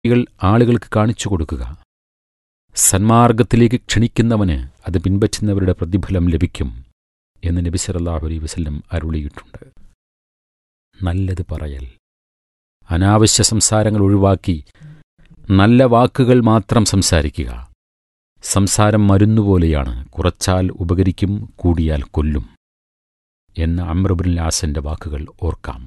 വഴികൾ ആളുകൾക്ക് കാണിച്ചു കൊടുക്കുക സന്മാർഗത്തിലേക്ക് ക്ഷണിക്കുന്നവന് അത് പിൻപറ്റുന്നവരുടെ പ്രതിഫലം ലഭിക്കും എന്ന് നബി സല്ലല്ലാഹു അലൈഹി വസല്ലം അരുളിയിട്ടുണ്ട് നല്ലത് പറയൽ അനാവശ്യ സംസാരങ്ങൾ ഒഴിവാക്കി നല്ല വാക്കുകൾ മാത്രം സംസാരിക്കുക സംസാരം മരുന്നുപോലെയാണ് കുറച്ചാൽ ഉപകരിക്കും കൂടിയാൽ കൊല്ലും എന്ന അമ്രബുൽ ലാസന്റെ വാക്കുകൾ ഓർക്കാം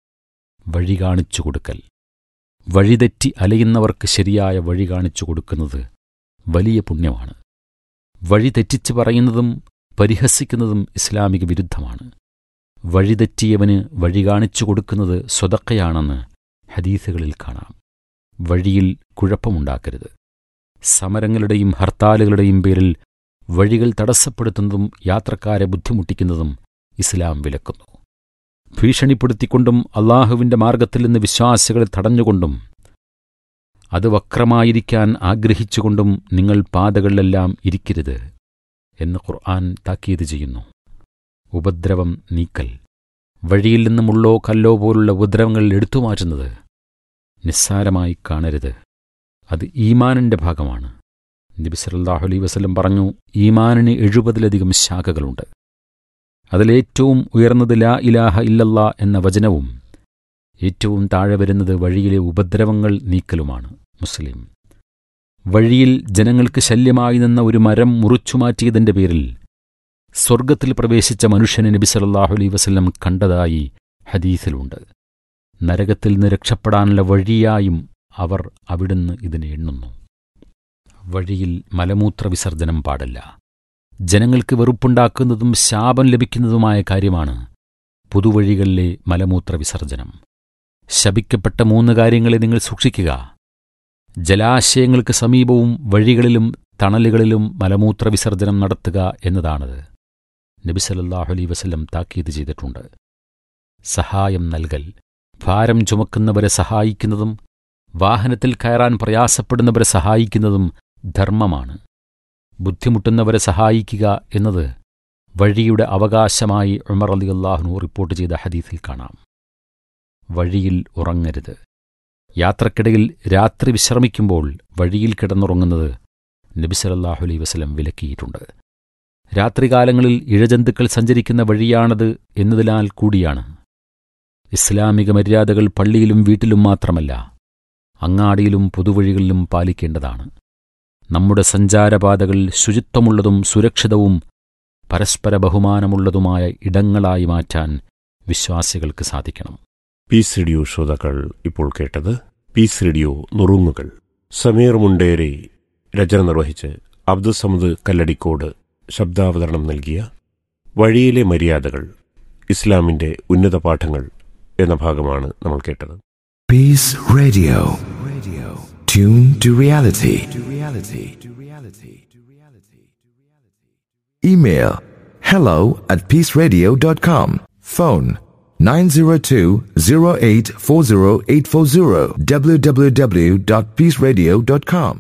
വഴി കാണിച്ചു കൊടുക്കൽ വഴിതെറ്റി അലയുന്നവർക്ക് ശരിയായ വഴി കാണിച്ചു കൊടുക്കുന്നത് വലിയ പുണ്യമാണ് വഴി തെറ്റിച്ച് പറയുന്നതും പരിഹസിക്കുന്നതും ഇസ്ലാമിക വിരുദ്ധമാണ് വഴിതെറ്റിയവന് വഴി കാണിച്ചു കൊടുക്കുന്നത് സ്വതക്കയാണെന്ന് ഹദീസുകളിൽ കാണാം വഴിയിൽ കുഴപ്പമുണ്ടാക്കരുത് സമരങ്ങളുടെയും ഹർത്താലുകളുടെയും പേരിൽ വഴികൾ തടസ്സപ്പെടുത്തുന്നതും യാത്രക്കാരെ ബുദ്ധിമുട്ടിക്കുന്നതും ഇസ്ലാം വിലക്കുന്നു ഭീഷണിപ്പെടുത്തിക്കൊണ്ടും അള്ളാഹുവിന്റെ മാർഗത്തിൽ നിന്ന് വിശ്വാസികളെ തടഞ്ഞുകൊണ്ടും അത് വക്രമായിരിക്കാൻ ആഗ്രഹിച്ചുകൊണ്ടും നിങ്ങൾ പാതകളിലെല്ലാം ഇരിക്കരുത് എന്ന് ഖുർആൻ താക്കീത് ചെയ്യുന്നു ഉപദ്രവം നീക്കൽ വഴിയിൽ നിന്ന് മുള്ളോ കല്ലോ പോലുള്ള ഉപദ്രവങ്ങൾ എടുത്തുമാറ്റുന്നത് നിസ്സാരമായി കാണരുത് അത് ഈമാനിന്റെ ഭാഗമാണ് നബി സല്ലല്ലാഹു അലൈഹി വസല്ലം പറഞ്ഞു ഈമാനിന് എഴുപതിലധികം ശാഖകളുണ്ട് അതിലേറ്റവും ഉയർന്നത് ലാ ഇലാഹ ഇല്ലല്ലാ എന്ന വചനവും ഏറ്റവും താഴെ വരുന്നത് വഴിയിലെ ഉപദ്രവങ്ങൾ നീക്കലുമാണ് മുസ്ലിം വഴിയിൽ ജനങ്ങൾക്ക് ശല്യമായി നിന്ന ഒരു മരം മുറിച്ചുമാറ്റിയതിന്റെ പേരിൽ സ്വർഗത്തിൽ പ്രവേശിച്ച മനുഷ്യനെ നബി സല്ലല്ലാഹു അലൈഹി വസല്ലം കണ്ടതായി ഹദീസിലുണ്ട് നരകത്തിൽ നിന്ന് രക്ഷപ്പെടാനുള്ള വഴിയായും അവർ അവിടുന്ന് ഇതിനെ എണ്ണുന്നു വഴിയിൽ മലമൂത്ര വിസർജനം പാടില്ല ജനങ്ങൾക്ക് വെറുപ്പുണ്ടാക്കുന്നതും ശാപം ലഭിക്കുന്നതുമായ കാര്യമാണ് പുതുവഴികളിലെ മലമൂത്ര വിസർജനം ശപിക്കപ്പെട്ട മൂന്ന് കാര്യങ്ങളെ നിങ്ങൾ സൂക്ഷിക്കുക ജലാശയങ്ങൾക്ക് സമീപവും വഴികളിലും തണലുകളിലും മലമൂത്ര വിസർജനം നടത്തുക എന്നതാണത് നബി സല്ലല്ലാഹു അലൈഹി വസല്ലം താക്കീത് ചെയ്തിട്ടുണ്ട് സഹായം നൽകൽ ഭാരം ചുമക്കുന്നവരെ സഹായിക്കുന്നതും വാഹനത്തിൽ കയറാൻ പ്രയാസപ്പെടുന്നവരെ സഹായിക്കുന്നതും ധർമ്മമാണ് ബുദ്ധിമുട്ടുന്നവരെ സഹായിക്കുക എന്നത് വഴിയുടെ അവകാശമായി ഉമർ അലി അള്ളാഹുനു റിപ്പോർട്ട് ചെയ്ത ഹദീസിൽ കാണാം വഴിയിൽ ഉറങ്ങരുത് യാത്രക്കിടയിൽ രാത്രി വിശ്രമിക്കുമ്പോൾ വഴിയിൽ കിടന്നുറങ്ങുന്നത് നബി സല്ലല്ലാഹു അലൈഹി വസല്ലം വിലക്കിയിട്ടുണ്ട് രാത്രികാലങ്ങളിൽ ഇഴജന്തുക്കൾ സഞ്ചരിക്കുന്ന വഴിയാണത് എന്നതിനാൽ കൂടിയാണ് ഇസ്ലാമിക മര്യാദകൾ പള്ളിയിലും വീട്ടിലും മാത്രമല്ല അങ്ങാടിയിലും പൊതുവഴികളിലും പാലിക്കേണ്ടതാണ് നമ്മുടെ സഞ്ചാരപാതകൾ ശുചിത്വമുള്ളതും സുരക്ഷിതവും പരസ്പര ബഹുമാനമുള്ളതുമായ ഇടങ്ങളായി മാറ്റാൻ വിശ്വാസികൾക്ക് സാധിക്കണം പീസ് റേഡിയോ ശ്രോതാക്കൾ ഇപ്പോൾ കേട്ടത് പീസ് റേഡിയോ നുറുങ്ങുകൾ സമീർ മുണ്ടേരെ രചന നിർവഹിച്ച് അബ്ദുസമദ് കല്ലടിക്കോട് ശബ്ദാവതരണം നൽകിയ വഴിയിലെ മര്യാദകൾ ഇസ്ലാമിന്റെ ഉന്നത പാഠങ്ങൾ എന്ന ഭാഗമാണ് നമ്മൾ കേട്ടത് Peace Radio. Radio. Tune to reality. To reality. To reality. To reality. Email hello at peaceradio.com. Phone 902-0840840 www.peaceradio.com.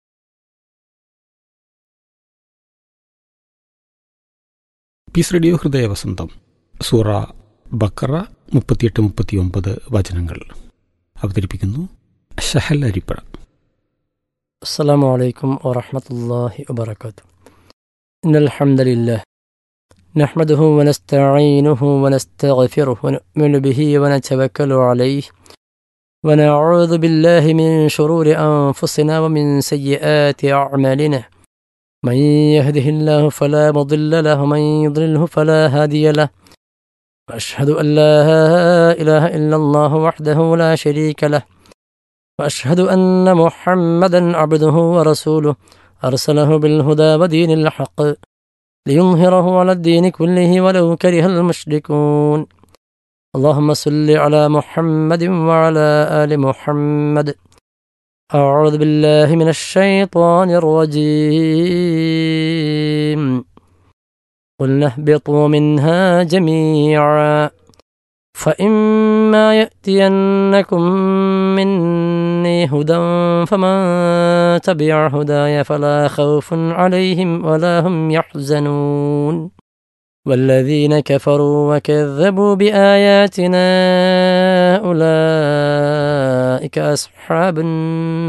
Peace radio ഹൃദയവസന്തം സൂറ ബക്കറ മുപ്പത്തിയെട്ട് മുപ്പത്തിയൊമ്പത് വചനങ്ങൾ അവതരിപ്പിക്കുന്നു ഷഹൽ അരിപ്പഴ السلام عليكم ورحمة الله وبركاته إن الحمد لله نحمده ونستعينه ونستغفره ونؤمن به ونتوكل عليه ونعوذ بالله من شرور أنفسنا ومن سيئات أعمالنا من يهده الله فلا مضل له ومن يضلله فلا هادي له وأشهد أن لا إله إلا الله وحده لا شريك له واشهد ان محمدا عبده ورسوله ارسله بالهدى ودين الحق ليظهره على الدين كله ولو كره المشركون اللهم صل على محمد وعلى ال محمد اعوذ بالله من الشيطان الرجيم قلنا اهبطوا منها جميعا فإما يأتينكم مني هدى فمن تبع هداي فلا خوف عليهم ولا هم يحزنون والذين كفروا وكذبوا بآياتنا أولئك أولئك أصحاب النار